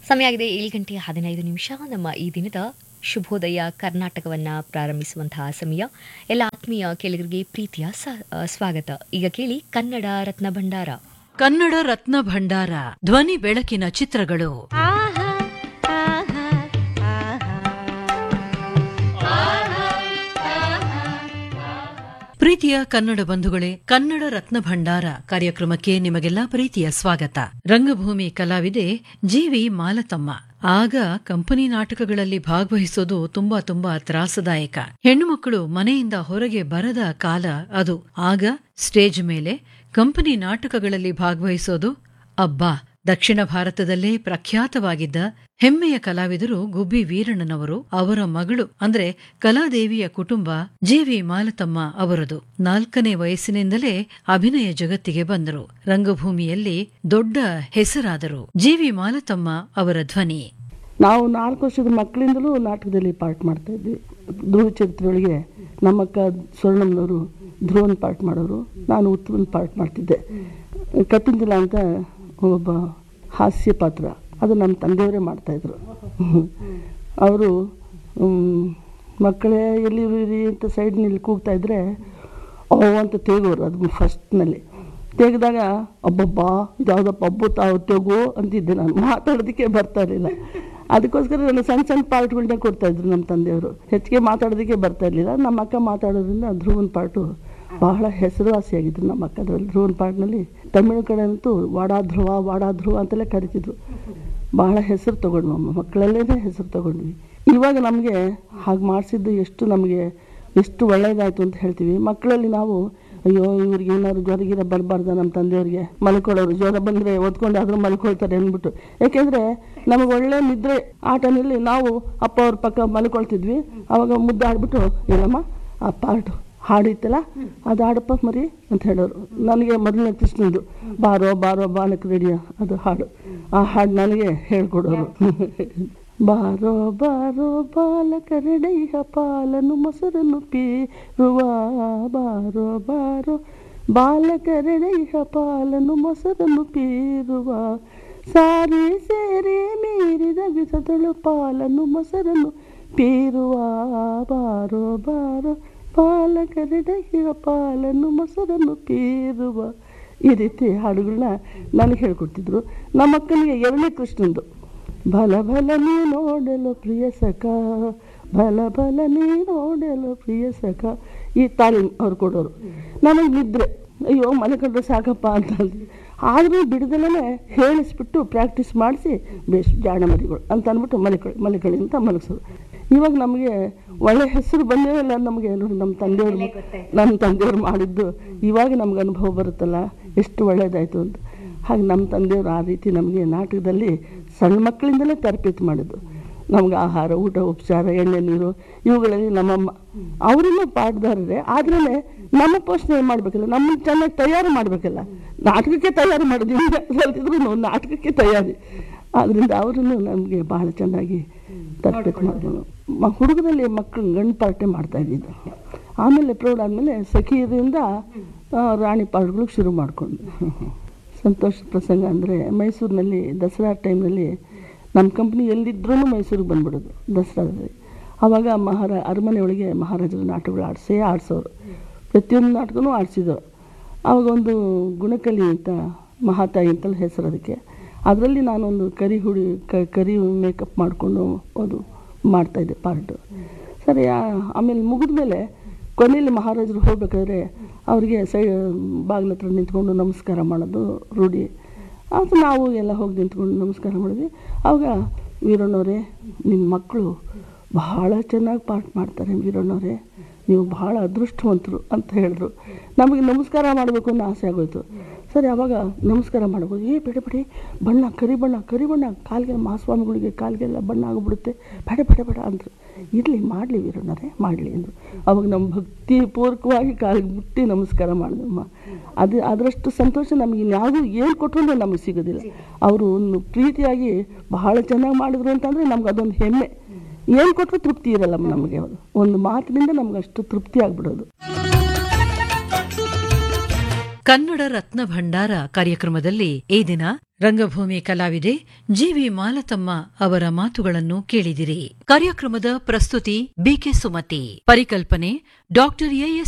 ಸಮಯ ಆಗಿದೆ ಏಳು ಗಂಟೆ ಹದಿನೈದು ನಿಮಿಷ ನಮ್ಮ ಈ ದಿನದ ಶುಭೋದಯ ಕರ್ನಾಟಕವನ್ನ ಪ್ರಾರಂಭಿಸುವಂತಹ ಸಮಯ ಎಲ್ಲ ಆತ್ಮೀಯ ಕೇಳಿಗರಿಗೆ ಪ್ರೀತಿಯ ಸ- ಆ, ಸ್ವಾಗತ ಈಗ ಕೇಳಿ ಕನ್ನಡ ರತ್ನ ಭಂಡಾರ ಕನ್ನಡ ರತ್ನ ಭಂಡಾರ ಧ್ವನಿ ಬೆಳಕಿನ ಚಿತ್ರಗಳು ಪ್ರೀತಿಯ ಕನ್ನಡ ಬಂಧುಗಳೇ ಕನ್ನಡ ರತ್ನ ಭಂಡಾರ ಕಾರ್ಯಕ್ರಮಕ್ಕೆ ನಿಮಗೆಲ್ಲ ಪ್ರೀತಿಯ ಸ್ವಾಗತ ರಂಗಭೂಮಿ ಕಲಾವಿದೆ ಜೀವಿ ಮಾಲತಮ್ಮ ಆಗ ಕಂಪನಿ ನಾಟಕಗಳಲ್ಲಿ ಭಾಗವಹಿಸೋದು ತುಂಬಾ ತುಂಬಾ ತ್ರಾಸದಾಯಕ ಹೆಣ್ಣು ಮಕ್ಕಳು ಮನೆಯಿಂದ ಹೊರಗೆ ಬರದ ಕಾಲ ಅದು ಆಗ ಸ್ಟೇಜ್ ಮೇಲೆ ಕಂಪನಿ ನಾಟಕಗಳಲ್ಲಿ ಭಾಗವಹಿಸೋದು ಅಬ್ಬಾ ದಕ್ಷಿಣ ಭಾರತದಲ್ಲೇ ಪ್ರಖ್ಯಾತವಾಗಿದ್ದ ಹೆಮ್ಮೆಯ ಕಲಾವಿದರು ಗುಬ್ಬಿ ವೀರಣ್ಣನವರು ಅವರ ಮಗಳು ಅಂದ್ರೆ ಕಲಾದೇವಿಯ ಕುಟುಂಬ ಜೆವಿ ಮಾಲತಮ್ಮ ಅವರದು ನಾಲ್ಕನೇ ವಯಸ್ಸಿನಿಂದಲೇ ಅಭಿನಯ ಜಗತ್ತಿಗೆ ಬಂದರು ರಂಗಭೂಮಿಯಲ್ಲಿ ದೊಡ್ಡ ಹೆಸರಾದರು ಜೆವಿ ಮಾಲತಮ್ಮ ಅವರ ಧ್ವನಿ ನಾವು ನಾಲ್ಕು ವರ್ಷದ ಮಕ್ಕಳಿಂದಲೂ ನಾಟಕದಲ್ಲಿ ಪಾರ್ಟ್ ಮಾಡ್ತಾ ಇದ್ವಿ ಧ್ರುವ ಚರಿತ್ರೆಯೊಳಗೆ ನಮ್ಮಕ್ಕ ಸ್ವರ್ಣಮ್ಮನವರು ಧ್ರುವನ್ ಪಾರ್ಟ್ ಮಾಡೋರು ನಾನು ಉತ್ತಮನ್ ಪಾರ್ಟ್ ಮಾಡ್ತಿದ್ದೆ ಕಪಿಂದಿಲ ಅಂತ ಒಬ್ಬ ಹಾಸ್ಯ ಪಾತ್ರ ಅದು ನಮ್ಮ ತಂದೆಯವರೇ ಮಾಡ್ತಾಯಿದ್ರು ಅವರು ಮಕ್ಕಳೇ ಎಲ್ಲಿರಿ ಅಂತ ಸೈಡ್ನಲ್ಲಿ ಕೂಗ್ತಾ ಇದ್ರೆ ಓ ಅಂತ ತೇಗೋರು ಅದು ಫಸ್ಟ್ನಲ್ಲಿ ತೆಗೆದಾಗ ಅಬ್ಬಬ್ಬಾ ಇದ್ಯಾವುದಪ್ಪ ಅಬ್ಬು ತಾವು ತೆಗು ಅಂತಿದ್ದೆ ನಾನು ಮಾತಾಡೋದಕ್ಕೆ ಬರ್ತಾ ಇರಲಿಲ್ಲ ಅದಕ್ಕೋಸ್ಕರ ನನಗೆ ಸಣ್ಣ ಸಣ್ಣ ಪಾರ್ಟ್ಗಳನ್ನ ಕೊಡ್ತಾಯಿದ್ರು ನಮ್ಮ ತಂದೆಯವರು ಹೆಚ್ಚಿಗೆ ಮಾತಾಡೋದಕ್ಕೆ ಬರ್ತಾ ಇರಲಿಲ್ಲ ನಮ್ಮ ಅಕ್ಕ ಮಾತಾಡೋದ್ರಿಂದ ಧ್ರುವನ್ ಪಾರ್ಟು ಬಹಳ ಹೆಸರುವಾಸಿಯಾಗಿದ್ರು ನಮ್ಮ ಅಕ್ಕ ಅದರಲ್ಲಿ ಧ್ರುವನ್ ಪಾರ್ಟ್ನಲ್ಲಿ ತಮಿಳು ಕಡೆ ಅಂತೂ ವಾಡಾ ಧ್ರುವ ವಾಡಾ ಧ್ರುವ ಅಂತೆಲ್ಲ ಕರಿತಿದ್ರು ಬಹಳ ಹೆಸರು ತಗೊಂಡ್ವಿ ಅಮ್ಮ ಮಕ್ಕಳಲ್ಲೇ ಹೆಸರು ತಗೊಂಡ್ವಿ ಇವಾಗ ನಮಗೆ ಹಾಗೆ ಮಾಡಿಸಿದ್ದು ಎಷ್ಟು ನಮಗೆ ಎಷ್ಟು ಒಳ್ಳೆಯದಾಯಿತು ಅಂತ ಹೇಳ್ತೀವಿ ಮಕ್ಕಳಲ್ಲಿ ನಾವು ಅಯ್ಯೋ ಇವ್ರಿಗೆ ಏನಾದ್ರು ಜ್ವರ ಗಿರ ಬರಬಾರ್ದ ನಮ್ಮ ತಂದೆಯವ್ರಿಗೆ ಮಲ್ಕೊಳ್ಳೋರು ಜ್ವರ ಬಂದರೆ ಓದ್ಕೊಂಡಾದ್ರೂ ಮಲ್ಕೊಳ್ತಾರೆ ಅಂದ್ಬಿಟ್ಟು ಯಾಕೆಂದರೆ ನಮಗೆ ಒಳ್ಳೆ ನಿದ್ರೆ ಆ ಟೈಮಲ್ಲಿ ನಾವು ಅಪ್ಪ ಅವ್ರ ಪಕ್ಕ ಮಲ್ಕೊಳ್ತಿದ್ವಿ ಅವಾಗ ಮುದ್ದಾಡ್ಬಿಟ್ಟು ಏನಮ್ಮ ಆ ಪಾರ್ಟು ಹಾಡಿತ್ತಲ್ಲ ಅದು ಹಾಡಪ್ಪ ಮರಿ ಅಂತ ಹೇಳೋರು ನನಗೆ ಮೊದಲನೇ ಕೃಷ್ಣಂದು ಬಾರೋ ಬಾರೋ ಬಾಲಕ ರೆಡಿಯ ಅದು ಹಾಡು ಆ ಹಾಡು ನನಗೆ ಹೇಳ್ಕೊಡೋರು ಬಾರೋ ಬಾರೋ ಬಾಲಕ ರೆಡೈಹ ಪಾಲನು ಮೊಸರನ್ನು ಪೀರುವ ಬಾರೋ ಬಾರೋ ಬಾಲಕ ರೆಡೈಹ ಪಾಲನು ಮೊಸರನ್ನು ಪೀರುವ ಸಾರಿ ಸೇರಿ ಮೀರಿದ ವಿಧದಳು ಪಾಲನು ಮೊಸರನ್ನು ಪೀರುವ ಬಾರೋ ಬಾರೋ ಪಾಲಕರೆಡೆಯ ಪಾಲನ್ನು ಮೊಸರನ್ನು ಪೀರುವ ಈ ರೀತಿ ಹಾಡುಗಳನ್ನ ನನಗೆ ಹೇಳ್ಕೊಡ್ತಿದ್ರು ನಮ್ಮ ಅಕ್ಕನಿಗೆ ಎರಡನೇ ಕೃಷ್ಣಂದು ಬಲ ಬಲ ನೀ ನೋಡಲು ಪ್ರಿಯ ಸಖ ಬಲ ಬಲ ನೀ ನೋಡಲು ಪ್ರಿಯ ಸಖ ಈ ತಾಲೀಮ್ ಅವ್ರು ಕೊಡೋರು ನಮಗೆ ನಿದ್ರೆ ಅಯ್ಯೋ ಮನೆ ಕಂಡ್ರೆ ಸಾಕಪ್ಪ ಅಂತ ಅಂದ್ವಿ ಆದರೂ ಬಿಡದಲ್ಲೇ ಹೇಳಿಸ್ಬಿಟ್ಟು ಪ್ರಾಕ್ಟೀಸ್ ಮಾಡಿಸಿ ಬೇಸ್ ಜಾಣ ಮರಿಗಳು ಅಂತ ಅಂದ್ಬಿಟ್ಟು ಮಲಿಕಳಿ ಮಲಿಕಳಿ ಅಂತ ಮಲಗಿಸೋದು ಇವಾಗ ನಮಗೆ ಒಳ್ಳೆ ಹೆಸರು ಬಂದೇ ಇಲ್ಲ ನಮಗೆ ನೋಡಿ ನಮ್ಮ ತಂದೆಯವರು ನಮ್ಮ ತಂದೆಯವರು ಮಾಡಿದ್ದು ಇವಾಗ ನಮ್ಗೆ ಅನುಭವ ಬರುತ್ತಲ್ಲ ಎಷ್ಟು ಒಳ್ಳೆಯದಾಯಿತು ಅಂತ ಹಾಗೆ ನಮ್ಮ ತಂದೆಯವರು ಆ ರೀತಿ ನಮಗೆ ನಾಟಕದಲ್ಲಿ ಸಣ್ಣ ಮಕ್ಕಳಿಂದಲೇ ತರಬೇತಿ ಮಾಡಿದ್ದು ನಮ್ಗೆ ಆಹಾರ ಊಟ ಉಪಚಾರ ಎಣ್ಣೆ ನೀರು ಇವುಗಳಲ್ಲಿ ನಮ್ಮಮ್ಮ ಅವರನ್ನು ಪಾಠದಾರರೇ ಆದ್ರೂ ನಮ್ಮ ಪೋಷಣೆ ಮಾಡಬೇಕಲ್ಲ ನಮ್ಮನ್ನು ಚೆನ್ನಾಗಿ ತಯಾರು ಮಾಡಬೇಕಲ್ಲ ನಾಟಕಕ್ಕೆ ತಯಾರು ಮಾಡಿದ್ವಿ ಕಲ್ತಿದ್ರು ನಾಟಕಕ್ಕೆ ತಯಾರಿ ಆದ್ದರಿಂದ ಅವರನ್ನು ನಮಗೆ ಬಹಳ ಚೆನ್ನಾಗಿ ತರಬೇತಿ ಮಾಡಿದ್ರು ಮ ಹುಡುಗರಲ್ಲಿ ಮಕ್ಕಳು ಗಂಡು ಪಾರ್ಟೇ ಮಾಡ್ತಾ ಇದ್ದಿದ್ದು ಆಮೇಲೆ ಪ್ರೌಢ ಆದಮೇಲೆ ಸಖಿಯರಿಂದ ಆ, ರಾಣಿ ಪಾರ್ಟ್ಗಳಿಗೆ ಶುರು ಮಾಡಿಕೊಂಡು ಸಂತೋಷ ಪ್ರಸಂಗ ಅಂದರೆ ಮೈಸೂರಿನಲ್ಲಿ ದಸರಾ ಟೈಮ್ನಲ್ಲಿ ನಮ್ಮ ಕಂಪ್ನಿ ಎಲ್ಲಿದ್ರೂ ಮೈಸೂರಿಗೆ ಬಂದ್ಬಿಡೋದು ದಸರಾದಲ್ಲಿ ಆವಾಗ ಮಹಾರ ಅರಮನೆ ಒಳಗೆ ಮಹಾರಾಜರ ನಾಟಕಗಳು ಆಡಿಸೇ ಆಡಿಸೋರು ಪ್ರತಿಯೊಂದು ನಾಟಕನೂ ಆಡಿಸಿದ್ರು ಆವಾಗ ಒಂದು ಗುಣಕಲಿ ಅಂತ ಮಹಾತಾಯಿ ಅಂತಲೇ ಹೆಸರು ಅದಕ್ಕೆ ಅದರಲ್ಲಿ ನಾನೊಂದು ಕರಿ ಹುಡಿ ಕ ಕರಿ ಮೇಕಪ್ ಮಾಡಿಕೊಂಡು ಅದು ಮಾಡ್ತಾಯಿದ್ದೆ ಪಾರ್ಟು ಸರಿ ಆ- ಆಮೇಲೆ ಮುಗಿದ ಮೇಲೆ ಕೊನೆಯಲ್ಲಿ ಮಹಾರಾಜರು ಹೋಗ್ಬೇಕಾದ್ರೆ ಅವರಿಗೆ ಸೈ ಬಾಗಿಲ ಹತ್ರ ನಿಂತ್ಕೊಂಡು ನಮಸ್ಕಾರ ಮಾಡೋದು ರೂಢಿ ಅದು ನಾವು ಎಲ್ಲ ಹೋಗಿ ನಿಂತ್ಕೊಂಡು ನಮಸ್ಕಾರ ಮಾಡಿದ್ವಿ ಆವಾಗ ವೀರಣ್ಣವರೇ ನಿಮ್ಮ ಮಕ್ಕಳು ಬಹಳ ಚೆನ್ನಾಗಿ ಪಾಠ ಮಾಡ್ತಾರೆ ವೀರಣ್ಣವರೇ ನೀವು ಬಹಳ ಅದೃಷ್ಟವಂತರು ಅಂತ ಹೇಳಿದ್ರು ನಮಗೆ ನಮಸ್ಕಾರ ಮಾಡಬೇಕು ಅನ್ನೋ ಆಸೆ ಆಗೋಯ್ತು ಸರಿ ಅವಾಗ ನಮಸ್ಕಾರ ಮಾಡ್ಬೋದು ಏ ಬೇಡ ಬೇಡಿ ಬಣ್ಣ ಕರಿ ಬಣ್ಣ ಕರಿ ಬಣ್ಣ ಕಾಲಿಗೆ ಮಹಾಸ್ವಾಮಿಗಳಿಗೆ ಕಾಲಿಗೆಲ್ಲ ಬಣ್ಣ ಆಗಿಬಿಡುತ್ತೆ ಬೇಡ ಬೇಡ ಬೇಡ ಅಂದರು ಇರಲಿ ಮಾಡಲಿ ವೀರಣ್ಣರೇ ಮಾಡಲಿ ಅಂದರು ಅವಾಗ ನಮ್ಮ ಭಕ್ತಿ ಪೂರ್ವಕವಾಗಿ ಕಾಲಿಗೆ ಮುಟ್ಟಿ ನಮಸ್ಕಾರ ಮಾಡಿದಮ್ಮ ಅದು ಅದರಷ್ಟು ಸಂತೋಷ ನಮಗೆ ಇನ್ಯಾವುದೂ ಏನು ಕೊಟ್ಟರು ನಮಗೆ ಸಿಗೋದಿಲ್ಲ ಅವರು ಒಂದು ಪ್ರೀತಿಯಾಗಿ ಬಹಳ ಚೆನ್ನಾಗಿ ಮಾಡಿದ್ರು ಅಂತಂದರೆ ನಮ್ಗೆ ಅದೊಂದು ಹೆಮ್ಮೆ ಏನು ಕೊಟ್ಟರು ತೃಪ್ತಿ ಇರಲ್ಲ ನಮಗೆ ಅದು ಒಂದು ಮಾತಿನಿಂದ ನಮ್ಗೆ ಅಷ್ಟು ತೃಪ್ತಿ ಆಗ್ಬಿಡೋದು ಕನ್ನಡ ರತ್ನ ಭಂಡಾರ ಕಾರ್ಯಕ್ರಮದಲ್ಲಿ ಈ ದಿನ ರಂಗಭೂಮಿ ಕಲಾವಿದೆ ಜಿವಿ ಮಾಲತಮ್ಮ ಅವರ ಮಾತುಗಳನ್ನು ಕೇಳಿದಿರಿ ಕಾರ್ಯಕ್ರಮದ ಪ್ರಸ್ತುತಿ ಬಿಕೆ ಸುಮತಿ ಪರಿಕಲ್ಪನೆ ಡಾಕ್ಟರ್ ಎಎಸ್